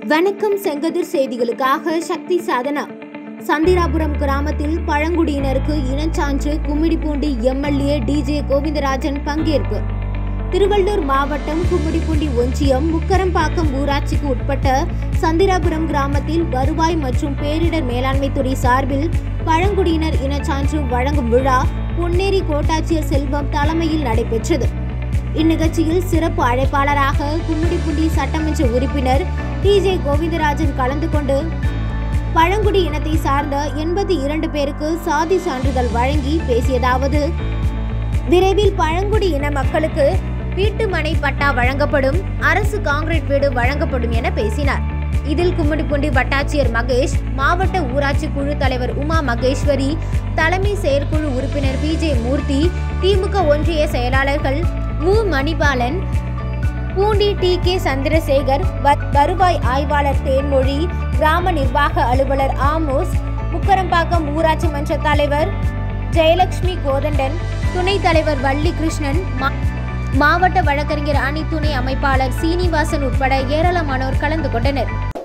வணக்கம் செங்கதிர் செய்திகளுக்காக சக்தி சாதனா சந்திராபுரம் கிராமத்தில் பழங்குடியினருக்கு இனச்சான்று கும்மிடிப்பூண்டி எம்எல்ஏ டிஜே கோவிந்தராஜன் பங்கேற்பு திருவள்ளூர் மாவட்டம் கும்மிடிப்பூண்டி ஒன்றியம் முக்கரம்பாக்கம் ஊராட்சிக்கு உட்பட்ட சந்திராபுரம் கிராமத்தில் வருவாய் மற்றும் பேரிடர் மேலாண்மை துறை சார்பில் பழங்குடியினர் இனச்சான்று வழங்கும் விழா பொன்னேரி கோட்டாட்சியர் செல்வம் தலைமையில் நடைபெற்றது இந்நிகழ்ச்சியில் சிறப்பு அழைப்பாளராக கும்மிடிப்பூண்டி சட்டமன்ற உறுப்பினர் டிஜே கோவிந்தராஜன் கலந்து கொண்டு பழங்குடி இனத்தை சார்ந்த எண்பத்தி இரண்டு பேருக்கு சாதி சான்றிதழ் வழங்கி பேசியதாவது விரைவில் பழங்குடி இன மக்களுக்கு வீட்டு மனை பட்டா வழங்கப்படும் அரசு காங்கிரீட் வீடு வழங்கப்படும் என பேசினார் இதில் கும்மிடிப்பூண்டி வட்டாட்சியர் மகேஷ் மாவட்ட ஊராட்சி குழு தலைவர் உமா மகேஸ்வரி தலைமை செயற்குழு உறுப்பினர் பிஜே மூர்த்தி திமுக ஒன்றிய செயலாளர்கள் மு மணிபாலன் பூண்டி டி கே சந்திரசேகர் வ- வருவாய் ஆய்வாளர் தேன்மொழி கிராம நிர்வாக அலுவலர் ஆமோஸ் முக்கரம்பாக்கம் ஊராட்சி மன்ற தலைவர் ஜெயலட்சுமி கோதண்டன் துணைத் தலைவர் வள்ளி கிருஷ்ணன் மா- மாவட்ட வழக்கறிஞர் அணி துணை அமைப்பாளர் சீனிவாசன் உட்பட ஏராளமானோர் கலந்து கொண்டனர்